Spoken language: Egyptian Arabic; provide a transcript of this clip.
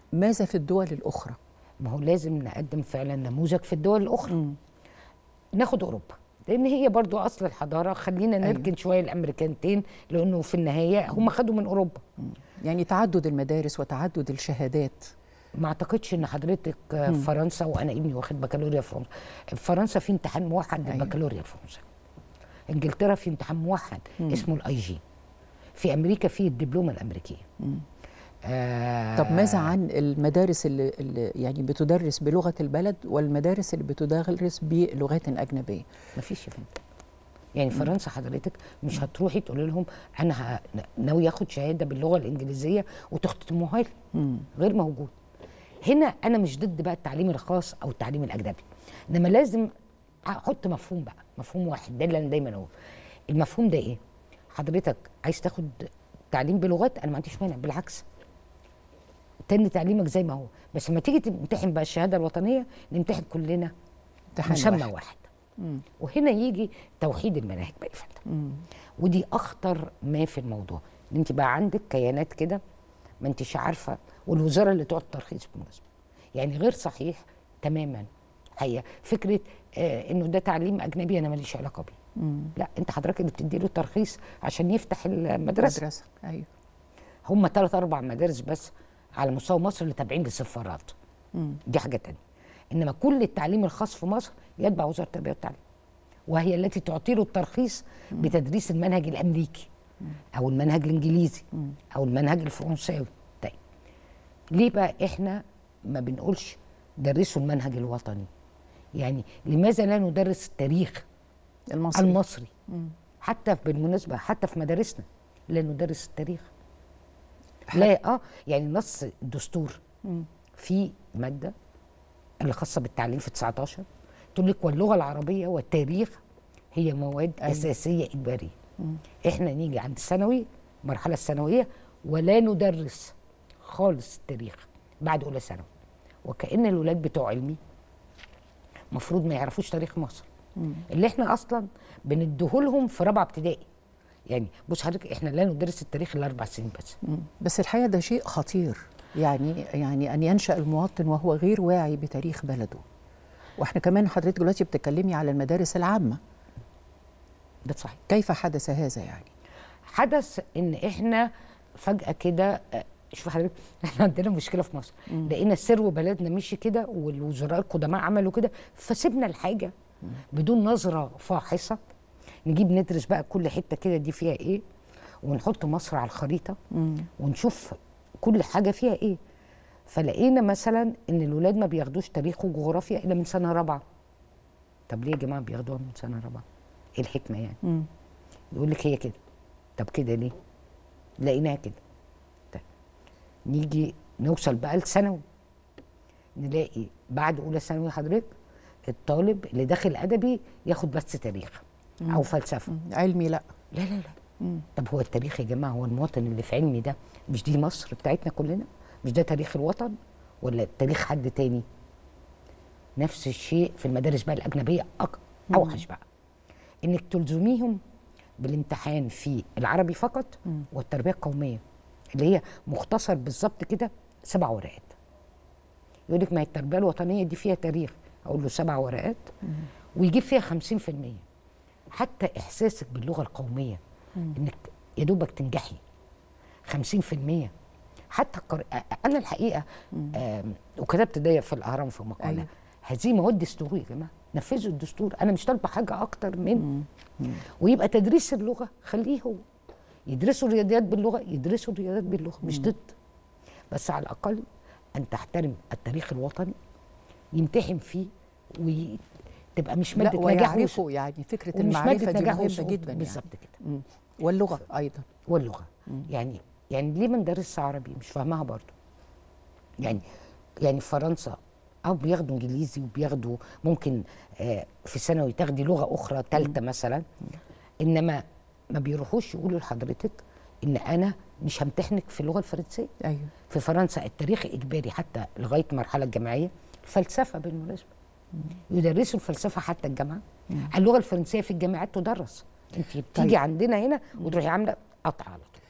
ماذا في الدول الاخرى ما هو لازم نقدم فعلا نموذج في الدول الاخرى ناخد اوروبا لان هي برضو اصل الحضاره خلينا نركن أيوة. شويه الامريكانتين لانه في النهايه هم خدوا من اوروبا يعني تعدد المدارس وتعدد الشهادات ما اعتقدش ان حضرتك في فرنسا وانا ابني واخد بكالوريا في فرنسا فرنسا في امتحان موحد أيوة. للبكالوريا في فرنسا انجلترا في امتحان موحد مم. اسمه الاي جي في امريكا في الدبلومه الامريكيه آه طب ماذا عن المدارس اللي, اللي يعني بتدرس بلغه البلد والمدارس اللي بتدرس بلغات اجنبيه مفيش يا فندم يعني فرنسا حضرتك مش هتروحي تقولي لهم انا ه- ناوي اخد شهاده باللغه الانجليزيه وتختموها لي غير موجود هنا انا مش ضد بقى التعليم الخاص او التعليم الاجنبي انما لازم احط مفهوم بقى مفهوم واحد ده اللي انا دايما اقول المفهوم ده ايه حضرتك عايز تاخد تعليم بلغات انا ما عنديش مانع بالعكس تاني تعليمك زي ما هو بس لما تيجي تمتحن بقى الشهاده الوطنيه نمتحن كلنا امتحان مسمى واحد. واحد مم. وهنا يجي توحيد المناهج بقى يا فندم مم. ودي اخطر ما في الموضوع ان انت بقى عندك كيانات كده ما انتش عارفه والوزاره اللي تقعد ترخيص بالمناسبه يعني غير صحيح تماما هي فكره آه انه ده تعليم اجنبي انا ماليش علاقه بيه مم. لا انت حضرتك اللي بتدي له الترخيص عشان يفتح المدرسه مدرسه ايوه هم ثلاث اربع مدارس بس على مستوى مصر اللي تابعين للسفارات مم. دي حاجه تانية انما كل التعليم الخاص في مصر يتبع وزاره التربيه والتعليم وهي التي تعطي له الترخيص بتدريس المنهج الامريكي او المنهج الانجليزي او المنهج الفرنساوي طيب ليه بقى احنا ما بنقولش درسوا المنهج الوطني يعني لماذا لا ندرس التاريخ المصري المصري حتى بالمناسبه حتى في مدارسنا لا ندرس التاريخ لا اه يعني نص الدستور في ماده اللي خاصه بالتعليم في 19 تقول لك واللغه العربيه والتاريخ هي مواد أيوة. اساسيه اجباريه احنا نيجي عند الثانوي المرحله الثانويه ولا ندرس خالص التاريخ بعد اولى ثانوي وكان الولاد بتوع علمي المفروض ما يعرفوش تاريخ مصر اللي احنا اصلا بنديهولهم في رابعه ابتدائي يعني بص حضرتك احنا لا ندرس التاريخ الا اربع سنين بس مم. بس الحقيقه ده شيء خطير يعني يعني ان ينشا المواطن وهو غير واعي بتاريخ بلده واحنا كمان حضرتك دلوقتي بتتكلمي على المدارس العامه ده صحيح كيف حدث هذا يعني حدث ان احنا فجاه كده آه، شوف حضرتك احنا عندنا مشكله في مصر لقينا السر وبلدنا مشي كده والوزراء القدماء عملوا كده فسيبنا الحاجه بدون نظره فاحصه نجيب ندرس بقى كل حته كده دي فيها ايه ونحط مصر على الخريطه ونشوف كل حاجه فيها ايه فلقينا مثلا ان الولاد ما بياخدوش تاريخ وجغرافيا الا من سنه رابعه طب ليه يا جماعه بياخدوها من سنه رابعه ايه الحكمه يعني مم. يقول لك هي كده طب كده ليه لقيناها كده طيب نيجي نوصل بقى لثانوي نلاقي بعد اولى ثانوي حضرتك الطالب اللي داخل ادبي ياخد بس تاريخ او فلسفه علمي لا لا لا لا طب هو التاريخ يا جماعه هو المواطن اللي في علمي ده مش دي مصر بتاعتنا كلنا مش ده تاريخ الوطن ولا تاريخ حد تاني نفس الشيء في المدارس بقى الاجنبيه أك... اوحش بقى انك تلزميهم بالامتحان في العربي فقط والتربيه القوميه اللي هي مختصر بالظبط كده سبع ورقات يقول لك ما هي التربيه الوطنيه دي فيها تاريخ اقول له سبع ورقات ويجيب فيها 50% حتى احساسك باللغه القوميه انك يا دوبك تنجحي 50% حتى القر... انا الحقيقه آم، وكتبت ده في الاهرام في مقاله أيوة. هذه مواد دستوريه يا جماعه نفذوا الدستور انا مش طالبه حاجه اكتر من ويبقى تدريس اللغه خليه هو يدرسوا الرياضيات باللغه يدرسوا الرياضيات باللغه مش ضد بس على الاقل ان تحترم التاريخ الوطني يمتحن فيه وتبقى مش لا ماده نجاح وس- ويعرفوا يعني فكره ومش المعرفه مادة دي نجاح مهمه وسقوط. جدا يعني بالظبط كده مم. واللغه ايضا واللغه يعني يعني ليه ما ندرسش عربي مش فاهمها برضو يعني يعني في فرنسا او بياخدوا انجليزي وبياخدوا ممكن آه في ثانوي تاخدي لغه اخرى ثالثه مثلا انما ما بيروحوش يقولوا لحضرتك ان انا مش همتحنك في اللغه الفرنسيه ايوه في فرنسا التاريخ اجباري حتى لغايه المرحله الجامعيه الفلسفه بالمناسبه يدرسوا الفلسفه حتى الجامعه اللغه الفرنسيه في الجامعات تدرس انت بتيجي طيب. عندنا هنا وتروحي عامله قطع على طول